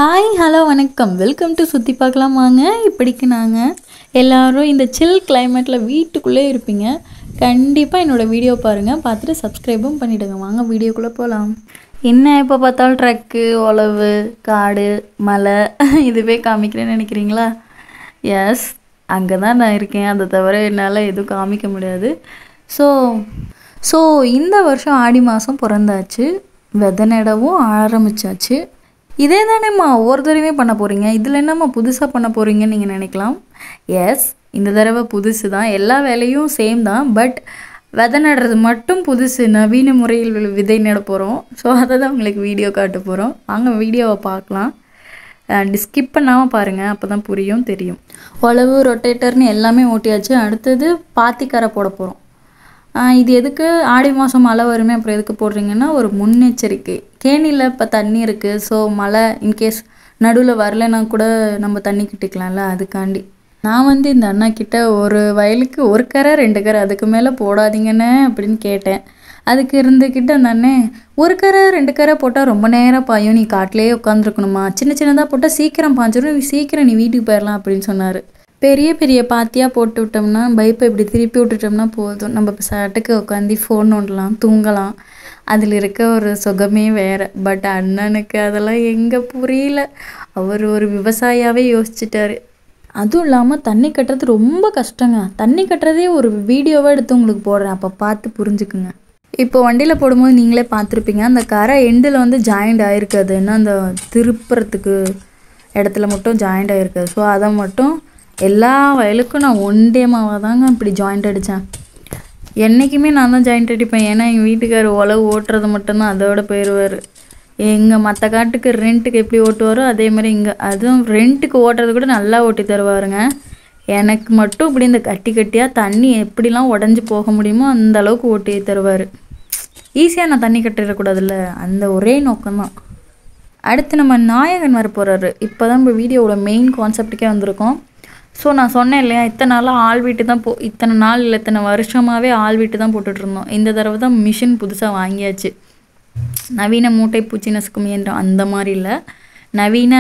hi hello வணக்கம் welcome to சுற்றி பார்க்கலாம் வாங்க இப்படிக்கு நாங்கள் எல்லாரும் இந்த சில் கிளைமேட்டில் வீட்டுக்குள்ளே இருப்பீங்க கண்டிப்பாக என்னோடய வீடியோ பாருங்கள் பார்த்துட்டு சப்ஸ்கிரைபும் பண்ணிவிடுங்க வாங்க வீடியோக்குள்ளே போகலாம் என்ன எப்போ பார்த்தாலும் ட்ரக்கு உழவு காடு மலை இதுவே காமிக்கிறேன்னு நினைக்கிறீங்களா எஸ் அங்கே தான் நான் இருக்கேன் அதை தவிர என்னால் எதுவும் காமிக்க முடியாது ஸோ ஸோ இந்த வருஷம் ஆடி மாதம் பிறந்தாச்சு விதை நடவும் ஆரம்பிச்சாச்சு இதே தானேம்மா ஒவ்வொரு தடவையும் பண்ண போகிறீங்க இதில் என்னம்மா புதுசாக பண்ண போகிறீங்கன்னு நீங்கள் நினைக்கலாம் எஸ் இந்த தடவை புதுசு தான் எல்லா வேலையும் சேம் தான் பட் விதை நடுறது மட்டும் புதுசு நவீன முறையில் வி- விதை நட போகிறோம் ஸோ அதை தான் உங்களுக்கு வீடியோ காட்ட போகிறோம் வாங்க வீடியோவை பார்க்கலாம் அண்ட் ஸ்கிப் பண்ணாமல் பாருங்கள் அப்போ தான் புரியும் தெரியும் உழவு ரொட்டேட்டர்னு எல்லாமே ஓட்டியாச்சு அடுத்தது பாத்திக்கரை போட போகிறோம் இது எதுக்கு ஆடி மாதம் மழை வருமே அப்புறம் எதுக்கு போடுறீங்கன்னா ஒரு முன்னெச்சரிக்கை கேணியில் இப்போ தண்ணி இருக்குது ஸோ மழை இன்கேஸ் நடுவில் வரலைன்னா கூட நம்ம தண்ணி கிட்டிக்கலாம்ல அதுக்காண்டி நான் வந்து இந்த அண்ணா கிட்ட ஒரு வயலுக்கு ஒரு கரை ரெண்டு கரை அதுக்கு மேலே போடாதீங்கண்ணே அப்படின்னு கேட்டேன் அதுக்கு இருந்துக்கிட்ட அந்த அண்ணன் ஒரு கரை ரெண்டு கரை போட்டால் ரொம்ப நேரம் பாயும் நீ காட்டிலேயே உட்காந்துருக்கணுமா சின்ன சின்னதாக போட்டால் சீக்கிரம் பாஞ்சிரும் நீ சீக்கிரம் நீ வீட்டுக்கு போயிடலாம் அப்படின்னு சொன்னார் பெரிய பெரிய பாத்தியாக போட்டு விட்டோம்னா பைப்பை இப்படி திருப்பி விட்டுட்டோம்னா போதும் நம்ம இப்போ சாட்டுக்கு உட்காந்து ஃபோன் நோண்டலாம் தூங்கலாம் அதில் இருக்க ஒரு சுகமே வேறு பட் அண்ணனுக்கு அதெல்லாம் எங்கே புரியல அவர் ஒரு விவசாயியாகவே யோசிச்சிட்டாரு அதுவும் இல்லாமல் தண்ணி கட்டுறது ரொம்ப கஷ்டங்க தண்ணி கட்டுறதே ஒரு வீடியோவாக எடுத்து உங்களுக்கு போடுறேன் அப்போ பார்த்து புரிஞ்சுக்குங்க இப்போ வண்டியில் போடும்போது நீங்களே பார்த்துருப்பீங்க அந்த கரை எண்டில் வந்து ஜாயிண்ட் ஆயிருக்கு அது என்ன அந்த திருப்புறத்துக்கு இடத்துல மட்டும் ஜாயிண்ட் ஆயிருக்கு ஸோ அதை மட்டும் எல்லா வயலுக்கும் நான் ஒன் டே மாவாக தாங்க இப்படி ஜாயிண்ட் அடித்தேன் என்றைக்குமே நான் தான் ஜாயிண்ட் அடிப்பேன் ஏன்னா எங்கள் வீட்டுக்கார் உழவு ஓட்டுறது மட்டும்தான் அதோட போயிடுவார் எங்கள் மற்ற காட்டுக்கு ரெண்ட்டுக்கு எப்படி ஓட்டுவாரோ அதே மாதிரி இங்கே அதுவும் ரெண்ட்டுக்கு ஓட்டுறது கூட நல்லா ஓட்டி தருவாருங்க எனக்கு மட்டும் இப்படி இந்த கட்டி கட்டியாக தண்ணி எப்படிலாம் உடஞ்சி போக முடியுமோ அந்த அளவுக்கு ஓட்டி தருவார் ஈஸியாக நான் தண்ணி கட்டிடக்கூடாதுல்ல அந்த ஒரே நோக்கம்தான் அடுத்து நம்ம நாயகன் வர போகிறாரு இப்போ தான் நம்ம வீடியோவோட மெயின் கான்செப்ட்டுக்கே வந்திருக்கோம் ஸோ நான் சொன்னேன் இல்லையா இத்தனை நாளாக ஆள் வீட்டு தான் போ இத்தனை நாள் இல்லை இத்தனை வருஷமாகவே ஆள் வீட்டு தான் போட்டுட்டு இருந்தோம் இந்த தடவை தான் மிஷின் புதுசாக வாங்கியாச்சு நவீன மூட்டை பூச்சி நசுக்கும் இயந்திரம் அந்த மாதிரி இல்லை நவீன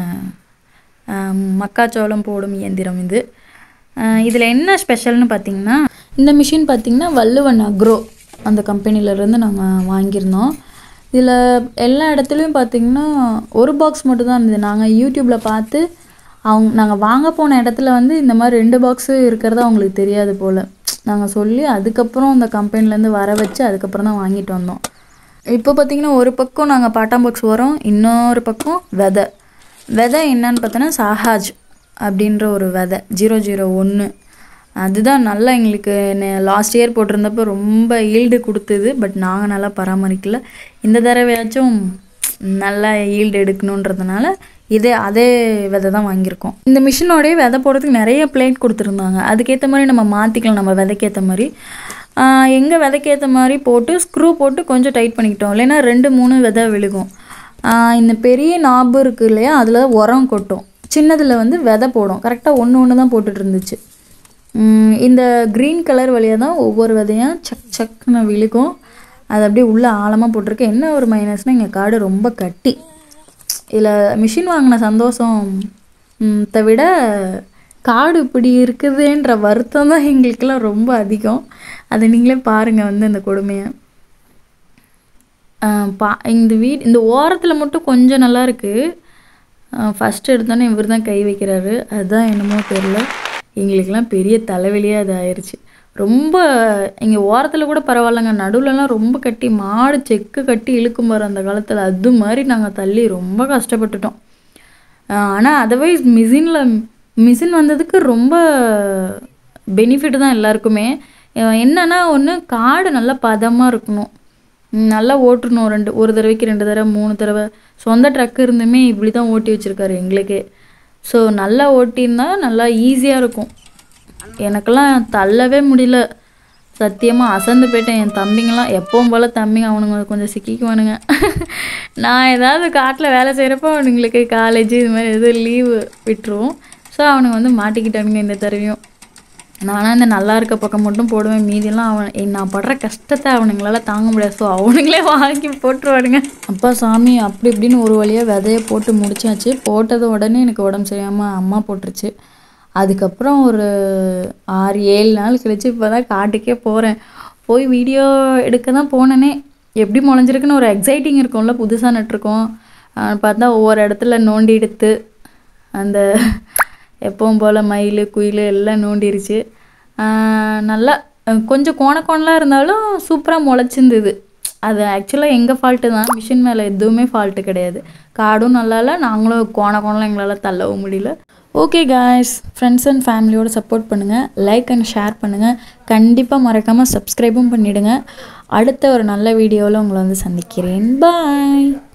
ஆஹ், மக்காச்சோளம் போடும் இயந்திரம் இது இதில் என்ன ஸ்பெஷல்னு பார்த்தீங்கன்னா இந்த மிஷின் பார்த்தீங்கன்னா வள்ளுவன் அக்ரோ அந்த கம்பெனிலேருந்து நாங்கள் வாங்கியிருந்தோம் இதில் எல்லா இடத்துலையும் பார்த்தீங்கன்னா ஒரு பாக்ஸ் மட்டும் தான் இருந்தது நாங்கள் யூடியூப்பில் பார்த்து அவங்க நாங்கள் வாங்க போன இடத்துல வந்து இந்த மாதிரி ரெண்டு பாக்ஸு இருக்கிறது அவங்களுக்கு தெரியாது போல் நாங்கள் சொல்லி அதுக்கப்புறம் அந்த கம்பெனிலேருந்து வர வச்சு அதுக்கப்புறம் தான் வாங்கிட்டு வந்தோம் இப்போ பார்த்தீங்கன்னா ஒரு பக்கம் நாங்கள் பாட்டாம் பாக்ஸ் வரோம் இன்னொரு பக்கம் விதை விதை என்னன்னு பார்த்தோன்னா சாஹாஜ் அப்படின்ற ஒரு விதை ஜீரோ ஜீரோ ஒன்று அதுதான் நல்லா எங்களுக்கு லாஸ்ட் இயர் போட்டிருந்தப்போ ரொம்ப ஈல்டு கொடுத்தது பட் நாங்கள் நல்லா பராமரிக்கல இந்த தடவையாச்சும் நல்லா ஈல்டு எடுக்கணுன்றதுனால இதே அதே விதை தான் வாங்கியிருக்கோம் இந்த மிஷினோடய விதை போடுறதுக்கு நிறைய பிளேட் கொடுத்துருந்தாங்க அதுக்கேற்ற மாதிரி நம்ம மாற்றிக்கலாம் நம்ம விதைக்கேற்ற மாதிரி எங்கள் விதைக்கேற்ற மாதிரி போட்டு ஸ்க்ரூ போட்டு கொஞ்சம் டைட் பண்ணிக்கிட்டோம் இல்லைன்னா ரெண்டு மூணு விதை விழுகும் ஆஹ் இந்த பெரிய நாபு இருக்கு இல்லையா அதில் உரம் கொட்டும் சின்னதில் வந்து விதை போடும் கரெக்டாக ஒன்று ஒன்று தான் போட்டுட்டு இருந்துச்சு உம் இந்த க்ரீன் கலர் வழியாக தான் ஒவ்வொரு விதையும் சக் சக்னு விழுகும் அது அப்படியே உள்ளே ஆழமாக போட்டிருக்கு என்ன ஒரு மைனஸ்னால் எங்கள் காடு ரொம்ப கட்டி இதில் மிஷின் வாங்கின சந்தோஷம் ம், த்தை விட காடு இப்படி இருக்குதுன்ற வருத்தம் தான் எங்களுக்கெல்லாம் ரொம்ப அதிகம் அதை நீங்களே பாருங்கள் வந்து அந்த கொடுமையை ஆஹ் பா இந்த வீட் இந்த ஓரத்தில் மட்டும் கொஞ்சம் நல்லா இருக்குது ஃபஸ்ட்டு எடுத்தோன்னே இவர் தான் கை வைக்கிறாரு அதுதான் என்னமோ தெரில எங்களுக்கெல்லாம் பெரிய தலைவலியாக அது ஆயிடுச்சு ரொம்ப இங்கே ஓரத்தில் கூட பரவாயில்லைங்க நடுவுலலாம் ரொம்ப கட்டி மாடு செக்கு கட்டி இழுக்கும் பாரு அந்த காலத்தில் அது மாதிரி நாங்கள் தள்ளி ரொம்ப கஷ்டப்பட்டுட்டோம் ஆனால் அதர்வைஸ் மிஷினில் மிஷின் வந்ததுக்கு ரொம்ப பெனிஃபிட் தான் எல்லாருக்குமே அஹ் என்னன்னா ஒன்று காடு நல்லா பதமாக இருக்கணும் ம், நல்லா ஓட்டணும் ரெண்டு ஒரு தடவைக்கு ரெண்டு தடவை மூணு தடவை சொந்த ட்ரக் இருந்துமே இப்படி தான் ஓட்டி வச்சுருக்காரு எங்களுக்கே ஸோ நல்லா ஓட்டியிருந்தா நல்லா ஈஸியாக இருக்கும் எனக்கெல்லாம் தள்ளவே முடியல சத்தியமாக அசந்து போயிட்டேன் என் தம்பிங்கெல்லாம் எப்பவும் போல் தம்பிங்க அவனுங்க கொஞ்சம் சிக்கிக்குவானுங்க நான் ஏதாவது காட்டில் வேலை செய்கிறப்போ அவனுங்களுக்கு காலேஜ் இது மாதிரி எதுவும் லீவு விட்டுருவோம் ஸோ அவனுங்க வந்து மாட்டிக்கிட்டானுங்க இந்த தடவையும் நானும் இந்த நல்லா இருக்க பக்கம் மட்டும் போடுவேன் மீதியெல்லாம் அவன் ஏய், நான் படுற கஷ்டத்தை அவனுங்களால தாங்க முடியாது ஸோ அவனுங்களே வாங்கி போட்டுருவானுங்க அப்பா சாமி அப்படி இப்படின்னு ஒரு வழியாக விதைய போட்டு முடிச்சாச்சு போட்டது உடனே எனக்கு உடம்பு சரியாமல் அம்மா போட்டுருச்சு அதுக்கப்புறம் ஒரு ஆறு ஏழு நாள் கழிச்சு இப்போ தான் காட்டுக்கே போகிறேன் போய் வீடியோ எடுக்க தான் போனேனே எப்படி முளைஞ்சிருக்குன்னு ஒரு எக்ஸைட்டிங் இருக்கும்ல புதுசாக நட்டிருக்கோம் ஆஹ் பார்த்தா ஒவ்வொரு இடத்துல நோண்டி எடுத்து அந்த எப்பவும் போல் மயில் குயில் எல்லாம் நோண்டிருச்சு ஆஹ் நல்லா அஹ் கொஞ்சம் கோண கோணலாக இருந்தாலும் சூப்பராக முளைச்சிருந்தது அது ஆக்சுவலாக எங்கள் ஃபால்ட்டு தான் மிஷின் மேலே எதுவுமே ஃபால்ட்டு கிடையாது காடும் நல்லா இல்லை நாங்களும் கோண கோணலாம் எங்களால் தள்ளவும் முடியல ஓகே காய்ஸ் ஃப்ரெண்ட்ஸ் அண்ட் ஃபேமிலியோட சப்போர்ட் பண்ணுங்கள் லைக் அண்ட் ஷேர் பண்ணுங்கள் கண்டிப்பாக மறக்காமல் சப்ஸ்கிரைபும் பண்ணிவிடுங்க அடுத்த ஒரு நல்ல வீடியோவில் உங்களை வந்து சந்திக்கிறேன் பாய்